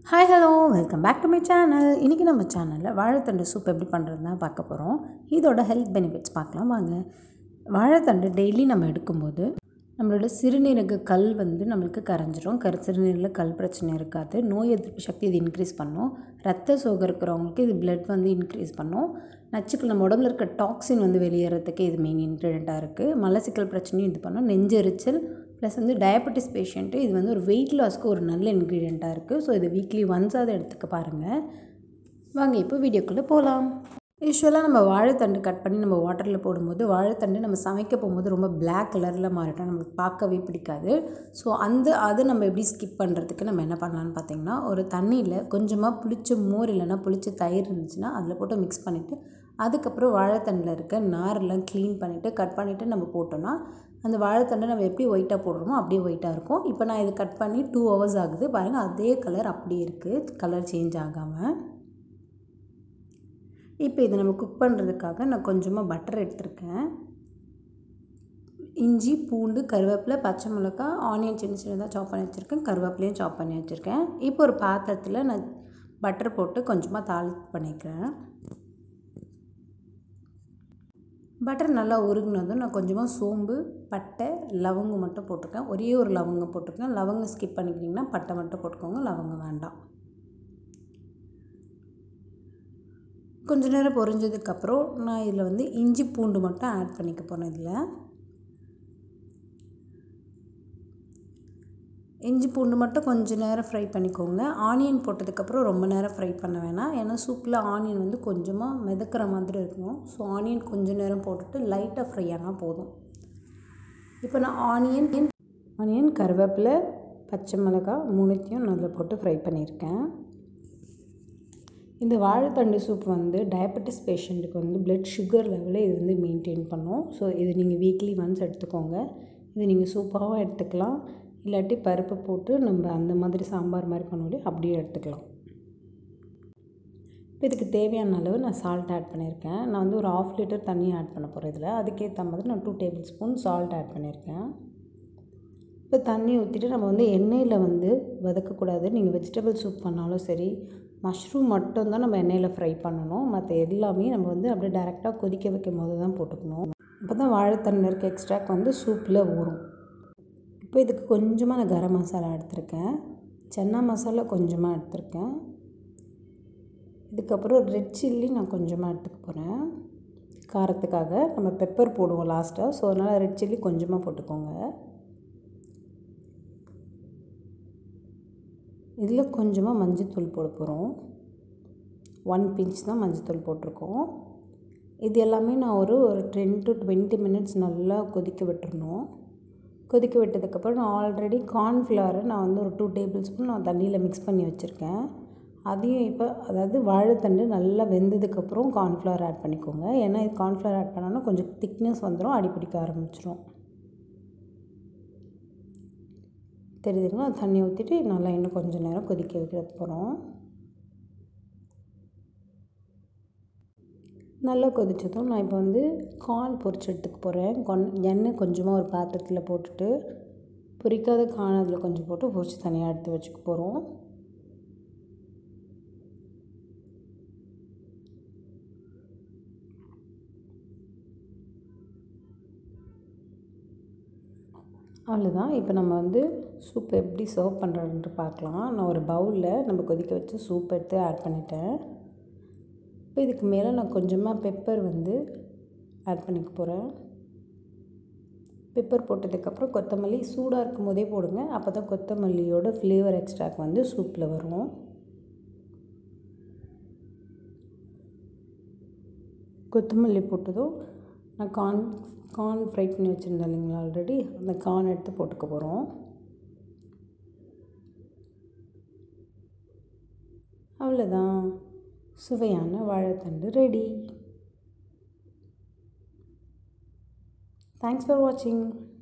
hi hello welcome back to my channel இன்றைக்கி நம்ம சேனலில் வாழைத்தண்டு சூப் எப்படி பண்ணுறது தான் பார்க்க போகிறோம் இதோட ஹெல்த் பெனிஃபிட்ஸ் பார்க்கலாம் வாங்க வாழைத்தண்டு டெய்லி நம்ம எடுக்கும்போது நம்மளோட சிறுநீரக கல் வந்து நம்மளுக்கு கரைஞ்சிரும் கரு சிறுநீரில் கல் பிரச்சனை இருக்காது நோய் எதிர்ப்பு சக்தி இது இன்க்ரீஸ் பண்ணும் ரத்த சோகை இருக்கிறவங்களுக்கு இது பிளட் வந்து இன்க்ரீஸ் பண்ணும் நச்சுக்கள் நம்ம உடம்புல இருக்க டாக்ஸின் வந்து வெளியேறதுக்கு இது மெயின் இன்க்ரீடியண்ட்டாக இருக்குது மலசிக்கல் பிரச்சனையும் இது பண்ணும் நெஞ்செரிச்சல் ப்ளஸ் வந்து டயபெட்டிஸ் பேஷண்ட்டு இது வந்து ஒரு வெயிட் லாஸ்க்கு ஒரு நல்ல இன்க்ரீடியண்ட்டாக இருக்குது ஸோ இது வீக்லி ஒன்ஸ் அதை எடுத்துக்க பாருங்கள் வாங்க இப்போ வீடியோக்குள்ளே போகலாம் யூஸ்வலாக நம்ம வாழைத்தண்டு கட் பண்ணி நம்ம வாட்டரில் போடும்போது வாழைத்தண்டு நம்ம சமைக்க போகும்போது ரொம்ப பிளாக் கலரில் மாறிட்டோம் நம்மளுக்கு பார்க்கவே பிடிக்காது ஸோ அந்த அதை நம்ம எப்படி ஸ்கிப் பண்ணுறதுக்கு நம்ம என்ன பண்ணலான்னு பார்த்தீங்கன்னா ஒரு தண்ணியில் கொஞ்சமாக புளிச்ச மோர் இல்லைன்னா புளிச்ச தயிர் இருந்துச்சுன்னா அதில் போட்டு மிக்ஸ் பண்ணிவிட்டு அதுக்கப்புறம் வாழைத்தண்டில் இருக்க நாரெல்லாம் க்ளீன் பண்ணிவிட்டு கட் பண்ணிவிட்டு நம்ம போட்டோன்னா அந்த வாழைத்தண்டை நம்ம எப்படி ஒயிட்டாக போடுறோமோ அப்படியே ஒயிட்டாக இருக்கும் இப்போ நான் இது கட் பண்ணி டூ ஹவர்ஸ் ஆகுது பாருங்கள் அதே கலர் அப்படியே இருக்குது கலர் சேஞ்ச் ஆகாமல் இப்போ இதை நம்ம குக் பண்ணுறதுக்காக நான் கொஞ்சமாக பட்டர் எடுத்திருக்கேன் இஞ்சி பூண்டு கருவேப்பிலை பச்சை மிளகா ஆனியன் சின்ன சின்னதாக சாப் பண்ணி வச்சுருக்கேன் கருவேப்பிலையும் சாப் பண்ணி வச்சுருக்கேன் இப்போ ஒரு பாத்திரத்தில் நான் பட்டர் போட்டு கொஞ்சமாக தாளி பண்ணிக்கிறேன் பட்டர் நல்லா உருகுனதும் நான் கொஞ்சமாக சோம்பு பட்டை லவங்கம் மட்டும் போட்டிருக்கேன் ஒரே ஒரு லவங்கம் போட்டிருக்கேன் லவங்கம் ஸ்கிப் பண்ணிக்கிட்டிங்கன்னா பட்டை மட்டும் போட்டுக்கோங்க லவங்கம் வேண்டாம் கொஞ்ச நேரம் பொரிஞ்சதுக்கப்புறம் நான் இதில் வந்து இஞ்சி பூண்டு மட்டும் ஆட் பண்ணிக்க போகிறேன் இதில் இஞ்சி பூண்டு மட்டும் கொஞ்சம் நேரம் ஃப்ரை பண்ணிக்கோங்க ஆனியன் போட்டதுக்கப்புறம் ரொம்ப நேரம் ஃப்ரை பண்ண வேணாம் ஏன்னா சூப்பில் ஆனியன் வந்து கொஞ்சமாக மிதக்கிற மாதிரி இருக்கும் ஸோ ஆனியன் கொஞ்சம் நேரம் போட்டுட்டு லைட்டாக ஃப்ரை ஆனால் போதும் இப்போ நான் ஆனியன் ஆனியன் கருவேப்பிலை பச்சை மிளகாய் மூணுத்தையும் நல்லா போட்டு ஃப்ரை பண்ணியிருக்கேன் இந்த வாழைத்தண்டு சூப் வந்து டயபெட்டிஸ் பேஷண்ட்டுக்கு வந்து பிளட் சுகர் லெவலை இது வந்து மெயின்டைன் பண்ணும் ஸோ இது நீங்கள் வீக்லி ஒன்ஸ் எடுத்துக்கோங்க இது நீங்கள் சூப்பாகவும் எடுத்துக்கலாம் இல்லாட்டி பருப்பு போட்டு நம்ம அந்த மாதிரி சாம்பார் மாதிரி பண்ணி அப்படியே எடுத்துக்கலாம் இப்போ இதுக்கு தேவையான அளவு நான் சால்ட் ஆட் பண்ணியிருக்கேன் நான் வந்து ஒரு ஆஃப் லிட்டர் தண்ணி ஆட் பண்ண போகிறேன் இதில் அதுக்கேற்ற மாதிரி நான் two tablespoon salt add பண்ணியிருக்கேன் இப்போ தண்ணி ஊற்றிட்டு நம்ம வந்து எண்ணெயில் வந்து வதக்கக்கூடாது நீங்கள் வெஜிடபிள் சூப் பண்ணாலும் சரி மஷ்ரூம் மட்டும்தான் நம்ம எண்ணெயில் ஃப்ரை பண்ணணும் மற்ற எல்லாமே நம்ம வந்து அப்படியே டேரெக்டாக கொதிக்க வைக்கும் போது தான் போட்டுக்கணும் அப்போ தான் வாழைத்தண்டு இருக்க எக்ஸ்ட்ராக் வந்து சூப்பில் ஊறும் இப்போ இதுக்கு கொஞ்சமாக நான் கரம் மசாலா எடுத்திருக்கேன் சன்னா மசாலா கொஞ்சமாக எடுத்திருக்கேன் இதுக்கப்புறம் ரெட் சில்லி நான் கொஞ்சமாக எடுத்துக்க போகிறேன் காரத்துக்காக நம்ம பெப்பர் போடுவோம் லாஸ்ட்டாக ஸோ அதனால் ரெட் சில்லி கொஞ்சமாக போட்டுக்கோங்க இதில் கொஞ்சமாக மஞ்சத்தூள் போட போகிறோம் ஒன் பிஞ்ச் தான் மஞ்சத்தூள் போட்டிருக்கோம் இது எல்லாமே நான் ஒரு ஒரு டென் டு டுவெண்ட்டி மினிட்ஸ் நல்லா கொதிக்க விட்டுறணும் கொதிக்க விட்டதுக்கப்புறம் நான் ஆல்ரெடி கார்ன்ஃப்ளவரை நான் வந்து ஒரு டூ டேபிள் ஸ்பூன் நான் தண்ணியில் மிக்ஸ் பண்ணி வச்சுருக்கேன் அதையும் இப்போ அதாவது வாழைத்தண்டு நல்லா வெந்ததுக்கப்புறம் கார்ன்ஃப்ளவர் ஆட் பண்ணிக்கோங்க ஏன்னா இது கார்ன்ஃப்ளவர் ஆட் பண்ணோன்னா கொஞ்சம் திக்னஸ் வந்துடும் அடி பிடிக்க ஆரம்பிச்சிடும் தெரியுதுங்களா தண்ணி ஊற்றிட்டு நல்லா இன்னும் கொஞ்சம் நேரம் கொதிக்க வைக்கிறது போகிறோம் நல்லா கொதித்ததும் நான் இப்போ வந்து கார்ன் பொரிச்சு எடுத்துக்க போகிறேன் கொன் எண்ணெய் கொஞ்சமாக ஒரு பாத்திரத்தில் போட்டுட்டு பொரிக்காத கார்ன் அதில் கொஞ்சம் போட்டு பொரிச்சு தனியாக எடுத்து வச்சுக்க போகிறோம் அவ்வளோதான் இப்போ நம்ம வந்து சூப் எப்படி சர்வ் பண்ணுறதுன்ட்டு பார்க்கலாம் நான் ஒரு பவுலில் நம்ம கொதிக்க வச்சு சூப் எடுத்து ஆட் பண்ணிட்டேன் இப்போ இதுக்கு மேலே நான் கொஞ்சமாக பெப்பர் வந்து ஆட் பண்ணிக்க போகிறேன் பெப்பர் போட்டதுக்கப்புறம் கொத்தமல்லி சூடாக இருக்கும் போதே போடுங்க அப்போ தான் கொத்தமல்லியோட ஃப்ளேவர் எக்ஸ்ட்ராக் வந்து சூப்பில் வரும் கொத்தமல்லி போட்டதும் நான் கார்ன் கார்ன் ஃப்ரை பண்ணி வச்சுருந்தேன் இல்லைங்களா ஆல்ரெடி அந்த கார்ன் எடுத்து போட்டுக்க போகிறோம் அவ்வளோதான் சுவையான வாழைத்தண்டு ரெடி தேங்க்ஸ் ஃபார் வாட்சிங்